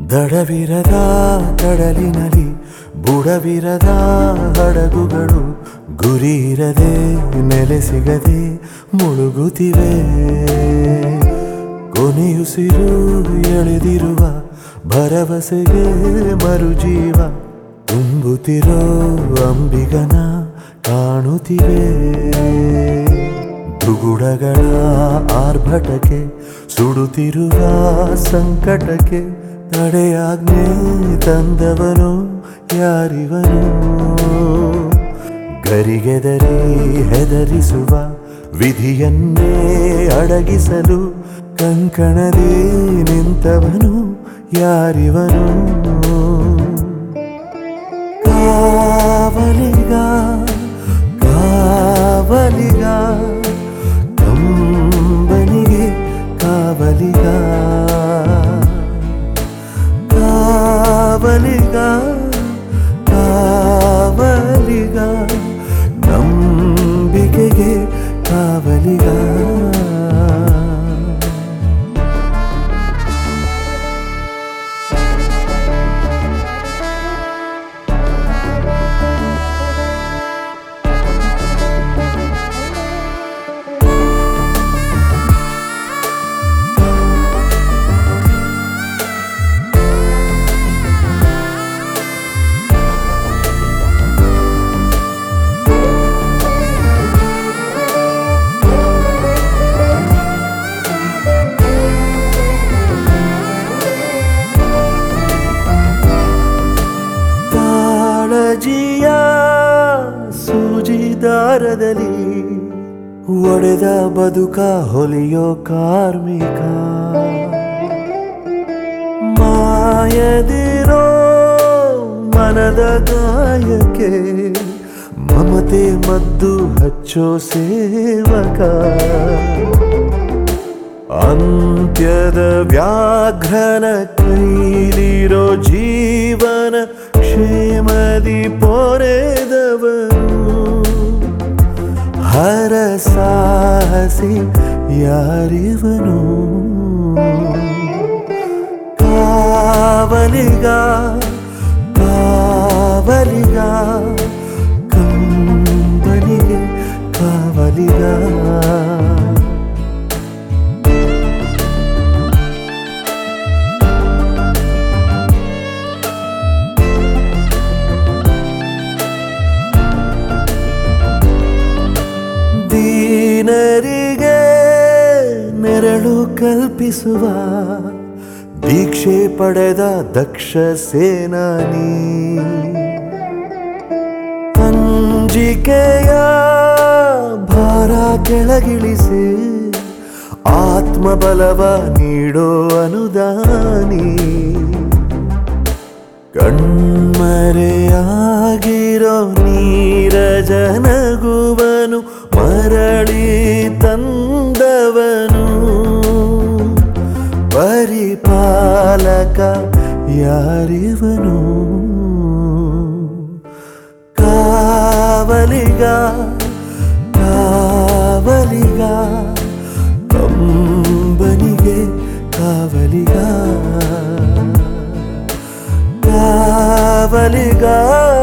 ದಡವಿರದ ಕಡಲಿನಲ್ಲಿ ಬುಡವಿರದ ಹಡಗುಗಳು ಗುರಿ ಇರದೆ ನೆಲೆ ಸಿಗದೆ ಮುಳುಗುತ್ತಿವೆ ಕೊನೆಯುಸಿರು ಎಳೆದಿರುವ ಭರವಸೆಗೆ ಮರುಜೀವ ತುಂಬುತ್ತಿರೋ ಅಂಬಿಗನ ಕಾಣುತ್ತಿವೆ ದುಗುಡಗಳ ಆರ್ಭಟಕ್ಕೆ ಸುಡುತ್ತಿರುವ ಸಂಕಟಕ್ಕೆ ತಡೆಯಾಜ್ಞೆ ತಂದವನು ಯಾರಿವನು ಗರಿಗೆದರಿ ಹೆದರಿಸುವ ವಿಧಿಯನ್ನೇ ಅಡಗಿಸಲು ಕಂಕಣದೇ ನಿಂತವನು ಯಾರಿವನು ಕಾವಲಿಗ ಕಾವಲಿಗ ಕಂಬನಿಗೆ ಕಾವಲಿಗ ಕಾವಲಿಗ ಕಾವಲಿಗ ನಂಬಿಕೆಗೆ ಕಾವಲಿಗ ಕಾಳಜಿಯ ಸೂಜಿದಾರದಲ್ಲಿ ಒಡೆದ ಬದುಕ ಹೊಲಿಯೋ ಕಾರ್ಮಿಕ ಮಾಯದಿರೋ ಮನದ ಗಾಯಕ್ಕೆ ಮಮತೆ ಮದ್ದು ಹಚ್ಚೋ ಸೇವಕ ಅಂತ್ಯದ ವ್ಯಾಘ್ರನ ಕೈಲಿರೋ ಜೀವನ ಕ್ಷೇಮದಿ ಪೊರೆದವನು ಹರ ಸಾಹಸಿ ಯಾರಿವನು ಕಾವಲಿಗ ಕಾವಲಿಗ ಕಂಬನಿಗೆ ಕಾವಲಿಗ ದೀನರಿಗೆ ನೆರಳು ಕಲ್ಪಿಸುವ ದೀಕ್ಷೆ ಪಡೆದ ದಕ್ಷ ಸೇನಾನಿ ಅಂಜಿಕೆಯ ಭಾರ ಕೆಳಗಿಳಿಸಿ ಆತ್ಮಬಲವ ನೀಡೋ ಅನುದಾನಿ ಕಣ್ಮರೆಯಾಗಿರೋ ನೀರಜನಗುವನು ಮರಳಿ ತಂದವನು ಪರಿಪಾಲಕ ಯಾರಿವನು ಕಾವಲಿಗ ಕಾವಲಿಗ ಕಂಬನಿಗೆ ಕಾವಲಿಗ ಕಾವಲಿಗ